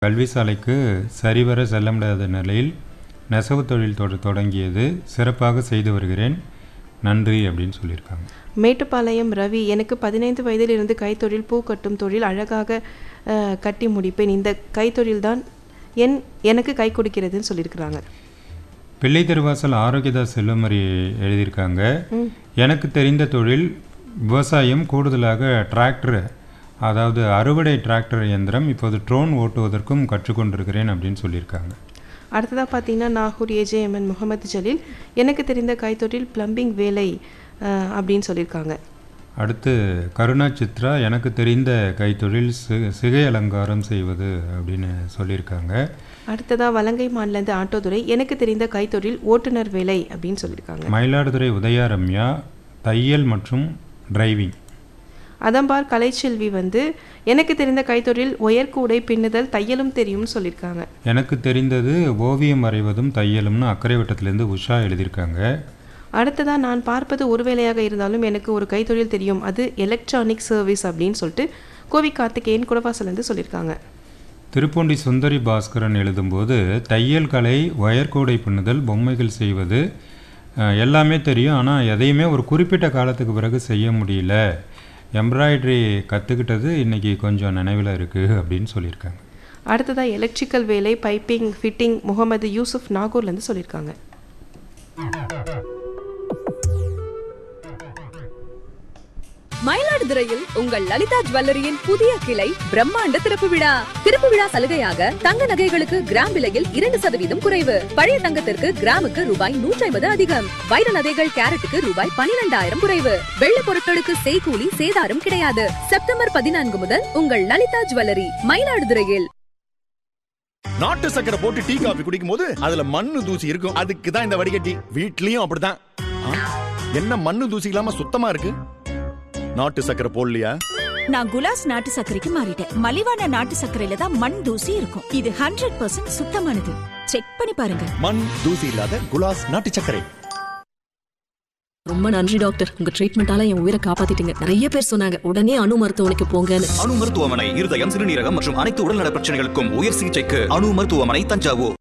கல்வி சாலைக்கு சரிவர செல்ல முடியாத நிலையில் நெசவு தொழில் தொட தொடங்கியது சிறப்பாக செய்து வருகிறேன் நன்றி அப்படின்னு சொல்லியிருக்காங்க மேட்டுப்பாளையம் ரவி எனக்கு பதினைந்து வயதிலிருந்து கைத்தொழில் பூ கட்டும் தொழில் அழகாக அஹ், கட்டி முடிப்பேன் இந்த கைத்தொழில் தான் என் எனக்கு கை கொடுக்கிறதுன்னு சொல்லியிருக்கிறாங்க பிள்ளை திருவாசல் ஆரோக்கியதாஸ் செல்வமரி எழுதியிருக்காங்க ம். எனக்கு தெரிந்த தொழில் விவசாயம் கூடுதலாக டிராக்டர் அதாவது அறுவடை டிராக்டர் இயந்திரம் இப்போது ட்ரோன் ஓட்டுவதற்கும் கற்றுக்கொண்டிருக்கிறேன் அப்படின்னு சொல்லியிருக்காங்க அடுத்ததாக பார்த்தீங்கன்னா நாகூர் ஏஜேஎம்என் முகமது ஜலீல் எனக்கு தெரிந்த கைத்தொழில் பிளம்பிங் வேலை அஹ், அப்படின்னு சொல்லியிருக்காங்க அடுத்து கருணா சித்ரா எனக்கு தெரிந்த கைத்தொழில் சி சிகை அலங்காரம் செய்வது அப்படின்னு சொல்லியிருக்காங்க அடுத்ததாக வலங்கை மாநிலந்து ஆட்டோதுறை எனக்கு தெரிந்த கைத்தொழில் ஓட்டுநர் வேலை அப்படின்னு சொல்லியிருக்காங்க மயிலாடுதுறை உதயா ரம்யா தையல் மற்றும் டிரைவிங் அதம்பார் கலைச்செல்வி வந்து எனக்கு தெரிந்த கைத்தொழில் உயர்கூடை பின்னுதல் தையலும் தெரியும்னு சொல்லியிருக்காங்க எனக்கு தெரிந்தது ஓவியம் வரைவதும் தையலும்னு அக்கறை வட்டத்திலேருந்து உஷா எழுதியிருக்காங்க அடுத்ததா நான் பார்ப்பது ஒரு வேலையாக இருந்தாலும் எனக்கு ஒரு கைத்தொழில் தெரியும் அது எலக்ட்ரானிக் சர்வீஸ் அப்படின்னு சொல்லிட்டு கோவி கார்த்திகேயன் குடவாசலேருந்து சொல்லியிருக்காங்க திருப்பூண்டி சுந்தரி பாஸ்கரன் எழுதும்போது தையல் கலை ஒயர்கூடை பின்னுதல் பொம்மைகள் செய்வது அஹ், எல்லாமே தெரியும் ஆனால் எதையுமே ஒரு குறிப்பிட்ட காலத்துக்கு பிறகு செய்ய முடியல எம்ப்ராய்டரி கற்றுக்கிட்டது இன்றைக்கி கொஞ்சம் நினைவில் இருக்குது அப்படின்னு சொல்லியிருக்காங்க அடுத்ததா எலக்ட்ரிக்கல் வேலை பைப்பிங் ஃபிட்டிங் முகமது யூசுப் நாகூர்லேருந்து சொல்லியிருக்காங்க மயிலாடுதுறையில் உங்கள் லலிதா ஜுவல்லரியின் புதிய கிளை பிரம்மாண்ட திறப்பு விழா திறப்பு விழா சலுகையாக தங்க நகைகளுக்கு கிராம் விலையில் இரண்டு சதவீதம் குறைவு பழைய தங்கத்திற்கு கிராமுக்கு ரூபாய் நூற்றி ஐம்பது அதிகம் வைர நகைகள் கேரட்டுக்கு ரூபாய் பனிரெண்டாயிரம் குறைவு வெள்ள பொருட்களுக்கு செய்கூலி சேதாரம் கிடையாது செப்டம்பர் பதினான்கு முதல் உங்கள் லலிதா ஜுவல்லரி மயிலாடுதுறையில் நாட்டு சக்கரை போட்டு டீ காபி குடிக்கும் போது அதுல மண்ணு தூசி இருக்கும் அதுக்கு தான் இந்த வடிகட்டி வீட்லயும் அப்படிதான் ஆ, என்ன மண்ணு தூசி இல்லாம சுத்தமா இருக்கு நாட்டு சக்கரை போடலையா நான் குலாஸ் நாட்டு சர்க்கரைக்கு மாறிட்டேன் மலிவான நாட்டு சர்க்கரையில தான் மண் தூசி இருக்கும் இது ஹண்ட்ரட் பர்சன்ட் சுத்தமானது செக் பண்ணி பாருங்க மண் தூசி இல்லாத குலாஸ் நாட்டு சர்க்கரை ரொம்ப நன்றி டாக்டர் உங்க ட்ரீட்மெண்டால என் உயிரை காப்பாத்திட்டீங்க நிறைய பேர் சொன்னாங்க உடனே அணு மருத்துவமனைக்கு போங்கன்னு அணு மருத்துவமனை இருதயம் சிறுநீரகம் மற்றும் அனைத்து உடல்நல பிரச்சனைகளுக்கும் உயர் சிகிச்சைக்கு அணு மருத்துவமனை தஞ்சாவூர்